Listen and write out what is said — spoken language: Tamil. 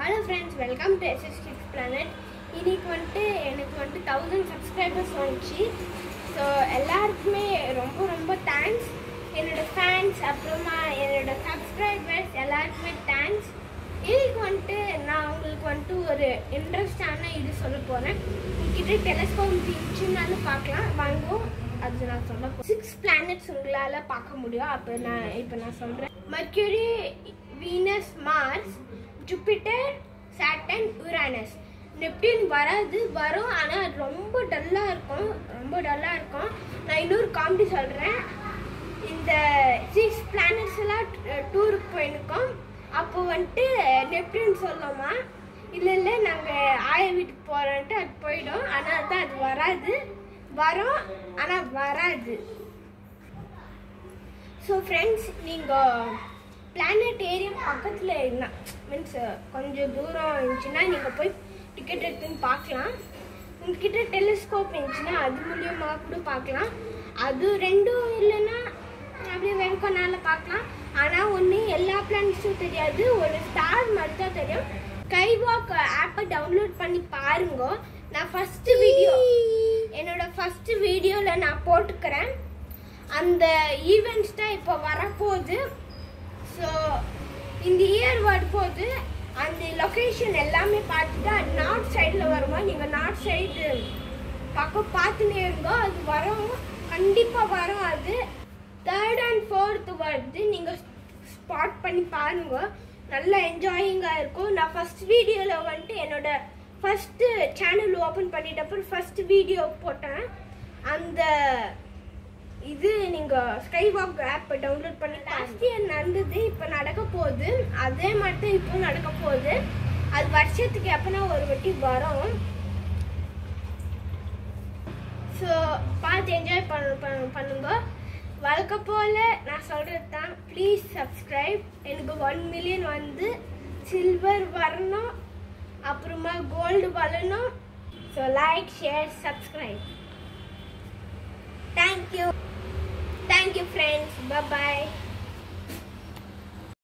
hello friends welcome to SS kids planet இன்னைக்கு வந்துட்டு எனக்கு வந்துட்டு தௌசண்ட் சப்ஸ்கிரைபர்ஸ் வந்துச்சு ஸோ எல்லாருக்குமே ரொம்ப ரொம்ப தேங்க்ஸ் என்னோட ஃபேன்ஸ் அப்புறமா என்னோட சப்ஸ்கிரைபர்ஸ் எல்லாருக்குமே தேங்க்ஸ் இதுக்கு வந்துட்டு நான் உங்களுக்கு வந்துட்டு ஒரு இன்ட்ரெஸ்டான இது சொல்ல போகிறேன் உங்ககிட்ட டெலஸ்கோப் இருந்துச்சுன்னாலும் பார்க்கலாம் வாங்குவோம் அது நான் சொல்ல சிக்ஸ் பிளானட்ஸ் உங்களால் பார்க்க முடியும் அப்போ நான் இப்போ நான் சொல்கிறேன் Mercury Venus Mars Jupiter Saturn Uranus Neptune வராது வரும் ஆனால் ரொம்ப டல்லாக இருக்கும் ரொம்ப டல்லாக இருக்கும் நான் இன்னொரு காமெடி சொல்கிறேன் இந்த சிக்ஸ் பிளானட்ஸ் எல்லாம் டூருக்கு போயிருக்கோம் அப்போ வந்துட்டு நெப்டியூன் சொல்லோமா இல்லை இல்லை நாங்கள் ஆய வீட்டுக்கு போகிறோன்ட்டு அது போயிடும் ஆனால் தான் அது வராது வரும் ஆனால் வராது ஸோ ஃப்ரெண்ட்ஸ் நீங்கள் பிளானட்டேரியம் பக்கத்தில் இருந்தா மீன்ஸ் கொஞ்சம் தூரம் இருந்துச்சுன்னா நீங்கள் போய் டிக்கெட் எடுத்துன்னு பார்க்கலாம் உங்ககிட்ட டெலிஸ்கோப் இருந்துச்சுன்னா அது மூலியமாக கூட பார்க்கலாம் அது ரெண்டும் இல்லைன்னா அப்படியே வெறுக்கனால பார்க்கலாம் ஆனால் ஒன்று எல்லா பிளானட்ஸும் தெரியாது ஒரு ஸ்டார் மட்டும் தான் தெரியும் கைவாக் ஆப்பை டவுன்லோட் பண்ணி பாருங்க நான் ஃபர்ஸ்ட் வீடியோ என்னோட ஃபர்ஸ்ட் வீடியோவில் நான் போட்டுக்கிறேன் அந்த ஈவெண்ட்ஸ் தான் இப்போ வரப்போகுது ஸோ இந்த இயர் வரும்போது அந்த லொக்கேஷன் எல்லாமே பார்த்துட்டு அது நார்த் சைடில் வருமா நீங்கள் நார்த் சைடு பக்கம் பார்த்துனே இருந்தோ அது வரும் கண்டிப்பாக வரும் அது தேர்ட் அண்ட் ஃபோர்த்து வருது நீங்கள் ஸ்பாட் பண்ணி பாருங்க நல்லா என்ஜாயிங்காக இருக்கும் நான் ஃபர்ஸ்ட் வீடியோவில் வந்துட்டு என்னோட ஃபஸ்ட்டு சேனல் ஓப்பன் பண்ணிட்டப்பறம் ஃபர்ஸ்ட் வீடியோ போட்டேன் அந்த இது நீங்கள் ஸ்கைவாக் ஆப் டவுன்லோட் பண்ணி லாஸ்ட் இயர் நடந்தது இப்போ நடக்க போகுது அதே மாதிரி தான் இப்போ நடக்க போகுது அது வருஷத்துக்கு எப்பனா ஒரு வாட்டி வரும் ஸோ பார்த்து என்ஜாய் பண்ண பண்ண- பண்ணுங்க வழக்க போல் நான் சொல்கிறது தான் ப்ளீஸ் சப்ஸ்கிரைப் எனக்கு ஒன் மில்லியன் வந்து சில்வர் வரணும் அப்புறமா கோல்டு வரணும் so like share subscribe thank you thank you friends by